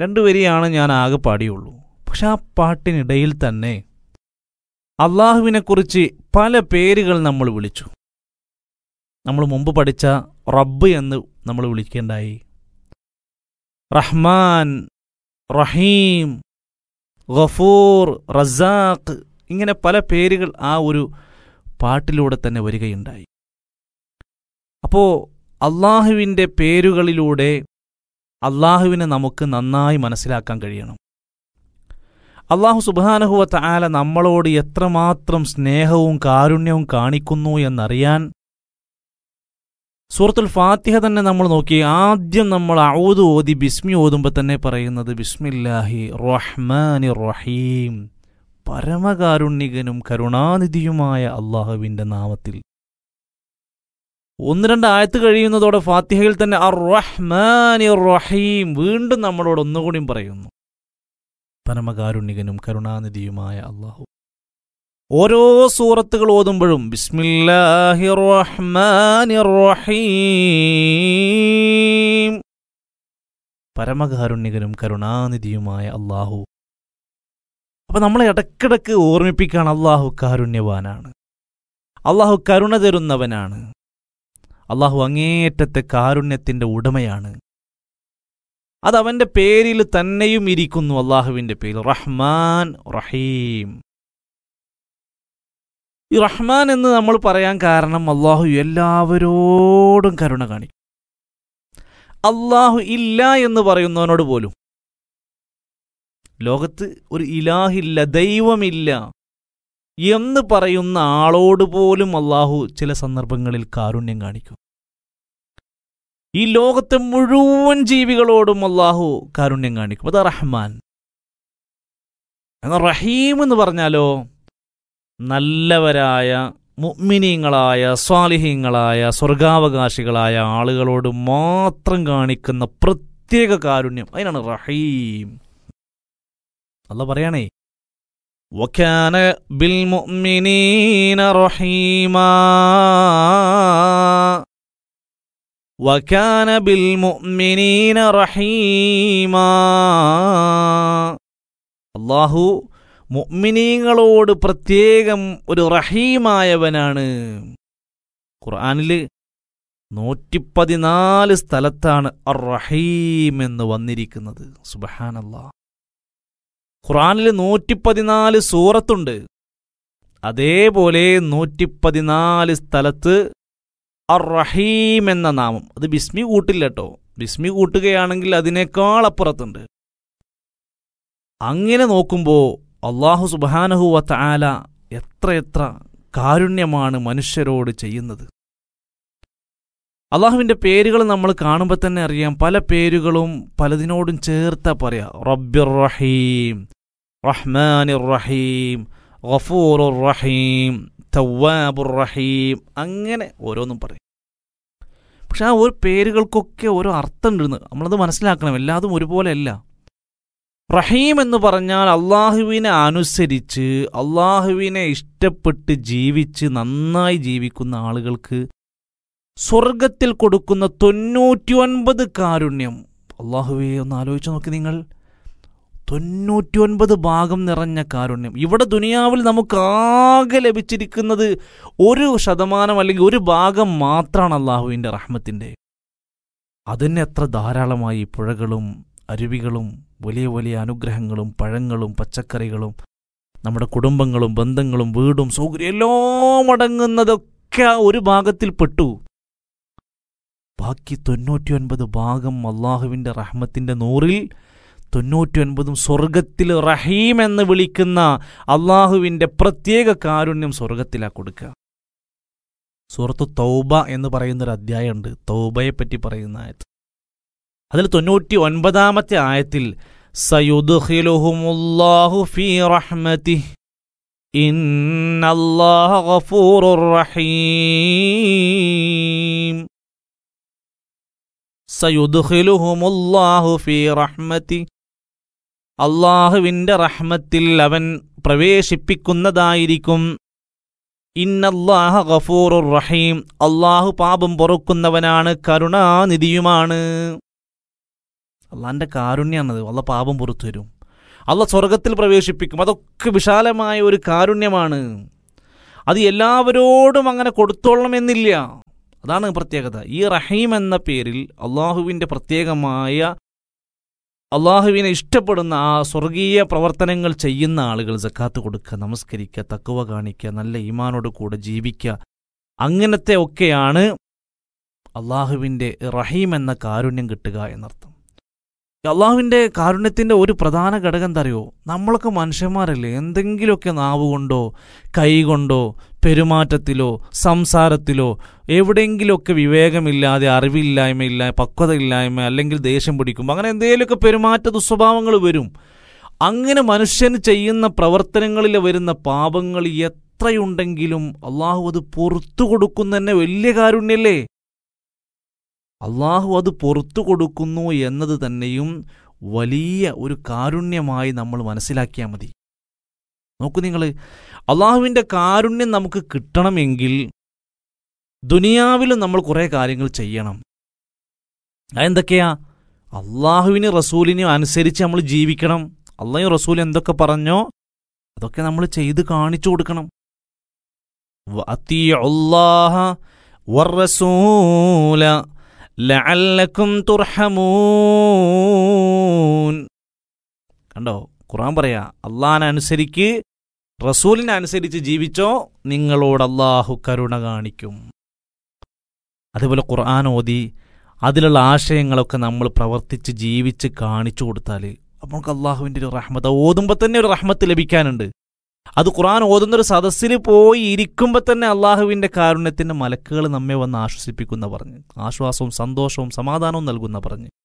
രണ്ട് വരിയാണ് ഞാൻ ആകെ പാടിയുള്ളൂ പക്ഷെ ആ പാട്ടിനിടയിൽ തന്നെ അള്ളാഹുവിനെക്കുറിച്ച് പല പേരുകൾ നമ്മൾ വിളിച്ചു നമ്മൾ മുമ്പ് പഠിച്ച റബ്ബ് എന്ന് നമ്മൾ വിളിക്കേണ്ടായി റഹ്മാൻ റഹീം ഗഫൂർ റസാഖ് ഇങ്ങനെ പല പേരുകൾ ആ ഒരു പാട്ടിലൂടെ തന്നെ വരികയുണ്ടായി അപ്പോൾ അള്ളാഹുവിൻ്റെ പേരുകളിലൂടെ അള്ളാഹുവിനെ നമുക്ക് നന്നായി മനസ്സിലാക്കാൻ കഴിയണം അള്ളാഹു സുബാനഹുവത്ത ആല നമ്മളോട് എത്രമാത്രം സ്നേഹവും കാരുണ്യവും കാണിക്കുന്നു എന്നറിയാൻ സൂറത്തുൽ ഫാത്തിഹ തന്നെ നമ്മൾ നോക്കി ആദ്യം നമ്മൾ ഔദ് ഓതി ബിസ്മി ഓതുമ്പോൾ തന്നെ പറയുന്നത് ബിസ്മില്ലാഹി റഹ്മാനി റഹീം പരമകാരുണ്യകനും കരുണാനിധിയുമായ അള്ളാഹുവിൻ്റെ നാമത്തിൽ ഒന്ന് രണ്ട് ആയത്ത് കഴിയുന്നതോടെ ഫാത്തിഹയിൽ തന്നെ അർ റഹ്മാനി റഹീം വീണ്ടും നമ്മളോട് ഒന്നുകൂടിയും പറയുന്നു പരമകാരുണ്യകനും കരുണാനിധിയുമായ അള്ളാഹു ഓരോ സൂറത്തുകൾ ഓതുമ്പോഴും ബിസ്മില്ലാഹി റഹ്മാനി റഹീം പരമകാരുണ്യകനും കരുണാനിധിയുമായ അള്ളാഹു അപ്പൊ നമ്മളെ ഇടക്കിടക്ക് ഓർമ്മിപ്പിക്കാൻ അള്ളാഹു കാരുണ്യവാനാണ് അള്ളാഹു കരുണ തരുന്നവനാണ് അള്ളാഹു അങ്ങേയറ്റത്തെ കാരുണ്യത്തിന്റെ ഉടമയാണ് അത് അവന്റെ പേരിൽ തന്നെയും ഇരിക്കുന്നു അള്ളാഹുവിന്റെ പേര് റഹ്മാൻ റഹീം ഈ റഹ്മാൻ എന്ന് നമ്മൾ പറയാൻ കാരണം അള്ളാഹു എല്ലാവരോടും കരുണ കാണിക്കും അള്ളാഹു ഇല്ല എന്ന് പറയുന്നവനോട് പോലും ലോകത്ത് ഒരു ഇലാഹില്ല ദൈവമില്ല എന്ന് പറയുന്ന ആളോട് പോലും അള്ളാഹു ചില സന്ദർഭങ്ങളിൽ കാരുണ്യം കാണിക്കും ഈ ലോകത്തെ മുഴുവൻ ജീവികളോടും അള്ളാഹു കാരുണ്യം കാണിക്കും അത് റഹ്മാൻ എന്നാൽ റഹീം എന്ന് പറഞ്ഞാലോ നല്ലവരായ മുഅ്മിനീങ്ങളായ സ്വാലിഹീങ്ങളായ സ്വർഗാവകാശികളായ ആളുകളോട് മാത്രം കാണിക്കുന്ന പ്രത്യേക കാരുണ്യം അതിനാണ് റഹീം അല്ല പറയണേ وكان بالمؤمنين رحيما وكان بالمؤمنين رحيما അള്ളാഹു മുഅ്മിനീങ്ങളോട് പ്രത്യേകം ഒരു റഹീമായവനാണ് ഖുർആനിൽ നൂറ്റിപ്പതിനാല് സ്ഥലത്താണ് അർ റഹീം എന്ന് വന്നിരിക്കുന്നത് സുബഹാനല്ലാ ഖുറാനിൽ നൂറ്റിപ്പതിനാല് സൂറത്തുണ്ട് അതേപോലെ നൂറ്റിപ്പതിനാല് സ്ഥലത്ത് അർ റഹീം എന്ന നാമം അത് ബിസ്മി കൂട്ടില്ല കേട്ടോ ബിസ്മി കൂട്ടുകയാണെങ്കിൽ അതിനേക്കാൾ അപ്പുറത്തുണ്ട് അങ്ങനെ നോക്കുമ്പോൾ അള്ളാഹു സുബാനഹു വത്താല എത്രയെത്ര കാരുണ്യമാണ് മനുഷ്യരോട് ചെയ്യുന്നത് അള്ളാഹുവിൻ്റെ പേരുകൾ നമ്മൾ കാണുമ്പോൾ തന്നെ അറിയാം പല പേരുകളും പലതിനോടും ചേർത്താ പറയാ റബ്ബിർ റഹീം റഹ്മാനിർ റഹീം ഗഫൂറുർ റഹീം തവ്വാബുർ റഹീം അങ്ങനെ ഓരോന്നും പറയും പക്ഷെ ആ ഒരു പേരുകൾക്കൊക്കെ ഓരോ അർത്ഥം ഉണ്ട് നമ്മളത് മനസ്സിലാക്കണം എല്ലാതും ഒരുപോലെയല്ല റഹീം എന്ന് പറഞ്ഞാൽ അള്ളാഹുവിനെ അനുസരിച്ച് അള്ളാഹുവിനെ ഇഷ്ടപ്പെട്ട് ജീവിച്ച് നന്നായി ജീവിക്കുന്ന ആളുകൾക്ക് സ്വർഗത്തിൽ കൊടുക്കുന്ന തൊണ്ണൂറ്റിയൊൻപത് കാരുണ്യം അള്ളാഹുവെ ഒന്ന് ആലോചിച്ച് നോക്കി നിങ്ങൾ തൊണ്ണൂറ്റിയൊൻപത് ഭാഗം നിറഞ്ഞ കാരുണ്യം ഇവിടെ ദുനിയാവിൽ നമുക്ക് ആകെ ലഭിച്ചിരിക്കുന്നത് ഒരു ശതമാനം അല്ലെങ്കിൽ ഒരു ഭാഗം മാത്രമാണ് അള്ളാഹുവിൻ്റെ റഹ്മത്തിൻ്റെ അതിന് എത്ര ധാരാളമായി പുഴകളും അരുവികളും വലിയ വലിയ അനുഗ്രഹങ്ങളും പഴങ്ങളും പച്ചക്കറികളും നമ്മുടെ കുടുംബങ്ങളും ബന്ധങ്ങളും വീടും സൗകര്യം എല്ലാം അടങ്ങുന്നതൊക്കെ ആ ഒരു ഭാഗത്തിൽ പെട്ടു ബാക്കി തൊണ്ണൂറ്റിയൊൻപത് ഭാഗം അള്ളാഹുവിൻ്റെ റഹ്മത്തിൻ്റെ നൂറിൽ തൊണ്ണൂറ്റിയൊൻപതും സ്വർഗത്തിൽ റഹീം എന്ന് വിളിക്കുന്ന അള്ളാഹുവിൻ്റെ പ്രത്യേക കാരുണ്യം സ്വർഗത്തിലാ കൊടുക്കുക സൂറത്ത് തൗബ എന്ന് പറയുന്നൊരു അധ്യായമുണ്ട് തൗബയെ പറ്റി പറയുന്ന ആയത്ത് അതിൽ തൊണ്ണൂറ്റി ഒൻപതാമത്തെ ആയത്തിൽ സയുദ്ഖിലുഹുമുല്ലാഹു ഫീ റഹ്മതി ഇന്നല്ലാഹ ഗഫൂറുർ റഹീം സയുദ്ഖിലുഹുമുല്ലാഹു ഫീ റഹ്മതി അള്ളാഹുവിൻ്റെ റഹ്മത്തിൽ അവൻ പ്രവേശിപ്പിക്കുന്നതായിരിക്കും ഇന്നല്ലാഹ ഗഫൂറുർ റഹീം അള്ളാഹു പാപം പൊറുക്കുന്നവനാണ് കരുണാനിധിയുമാണ് അള്ളാൻ്റെ കാരുണ്യമാണത് അള്ള പാപം പുറത്തു വരും അള്ള സ്വർഗത്തിൽ പ്രവേശിപ്പിക്കും അതൊക്കെ വിശാലമായ ഒരു കാരുണ്യമാണ് അത് എല്ലാവരോടും അങ്ങനെ കൊടുത്തോളണമെന്നില്ല അതാണ് പ്രത്യേകത ഈ റഹീം എന്ന പേരിൽ അള്ളാഹുവിൻ്റെ പ്രത്യേകമായ അള്ളാഹുവിനെ ഇഷ്ടപ്പെടുന്ന ആ സ്വർഗീയ പ്രവർത്തനങ്ങൾ ചെയ്യുന്ന ആളുകൾ ജക്കാത്ത് കൊടുക്കുക നമസ്കരിക്കുക തക്കുവ കാണിക്കുക നല്ല ഈമാനോട് കൂടെ ജീവിക്കുക അങ്ങനത്തെ ഒക്കെയാണ് അള്ളാഹുവിൻ്റെ റഹീം എന്ന കാരുണ്യം കിട്ടുക എന്നർത്ഥം അള്ളാഹുവിൻ്റെ കാരുണ്യത്തിൻ്റെ ഒരു പ്രധാന ഘടകം എന്താ അറിയോ നമ്മളൊക്കെ മനുഷ്യന്മാരല്ലേ എന്തെങ്കിലുമൊക്കെ നാവ് കൊണ്ടോ കൈ കൊണ്ടോ പെരുമാറ്റത്തിലോ സംസാരത്തിലോ എവിടെയെങ്കിലുമൊക്കെ വിവേകമില്ലാതെ അറിവില്ലായ്മയില്ല പക്വതയില്ലായ്മ അല്ലെങ്കിൽ ദേഷ്യം പിടിക്കുമ്പോൾ അങ്ങനെ എന്തെങ്കിലുമൊക്കെ പെരുമാറ്റ ദുസ്വഭാവങ്ങൾ വരും അങ്ങനെ മനുഷ്യന് ചെയ്യുന്ന പ്രവർത്തനങ്ങളിൽ വരുന്ന പാപങ്ങൾ എത്രയുണ്ടെങ്കിലും അള്ളാഹു അത് പുറത്തു കൊടുക്കുന്ന തന്നെ വലിയ കാരുണ്യല്ലേ അള്ളാഹു അത് പുറത്തു കൊടുക്കുന്നു എന്നത് തന്നെയും വലിയ ഒരു കാരുണ്യമായി നമ്മൾ മനസ്സിലാക്കിയാൽ മതി നോക്കൂ നിങ്ങൾ അള്ളാഹുവിൻ്റെ കാരുണ്യം നമുക്ക് കിട്ടണമെങ്കിൽ ദുനിയാവിലും നമ്മൾ കുറേ കാര്യങ്ങൾ ചെയ്യണം അതെന്തൊക്കെയാ അള്ളാഹുവിന് റസൂലിനും അനുസരിച്ച് നമ്മൾ ജീവിക്കണം അള്ളാഹു റസൂൽ എന്തൊക്കെ പറഞ്ഞോ അതൊക്കെ നമ്മൾ ചെയ്ത് കാണിച്ചു കൊടുക്കണം അള്ളാഹ വറസൂല ലഅല്ലക്കും തുർഹമൂൻ കണ്ടോ ഖുറാൻ പറയാ അള്ളാഹനനുസരിക്ക് റസൂലിനനുസരിച്ച് ജീവിച്ചോ നിങ്ങളോട് അള്ളാഹു കരുണ കാണിക്കും അതുപോലെ ഖുർആൻ ഓതി അതിലുള്ള ആശയങ്ങളൊക്കെ നമ്മൾ പ്രവർത്തിച്ച് ജീവിച്ച് കാണിച്ചു കൊടുത്താൽ അപ്പോൾ നമുക്ക് അള്ളാഹുവിൻ്റെ ഒരു റഹ്മത്ത് ഓതുമ്പോൾ തന്നെ ഒരു റഹ്മത്ത് ലഭിക്കാനുണ്ട് അത് ഖുർആൻ ഓതുന്ന ഒരു സദസ്സിൽ പോയി ഇരിക്കുമ്പോൾ തന്നെ അള്ളാഹുവിൻ്റെ കാരുണ്യത്തിൻ്റെ മലക്കുകൾ നമ്മെ വന്ന് ആശ്വസിപ്പിക്കുന്ന പറഞ്ഞ് ആശ്വാസവും സന്തോഷവും സമാധാനവും നൽകുന്ന പറഞ്ഞ്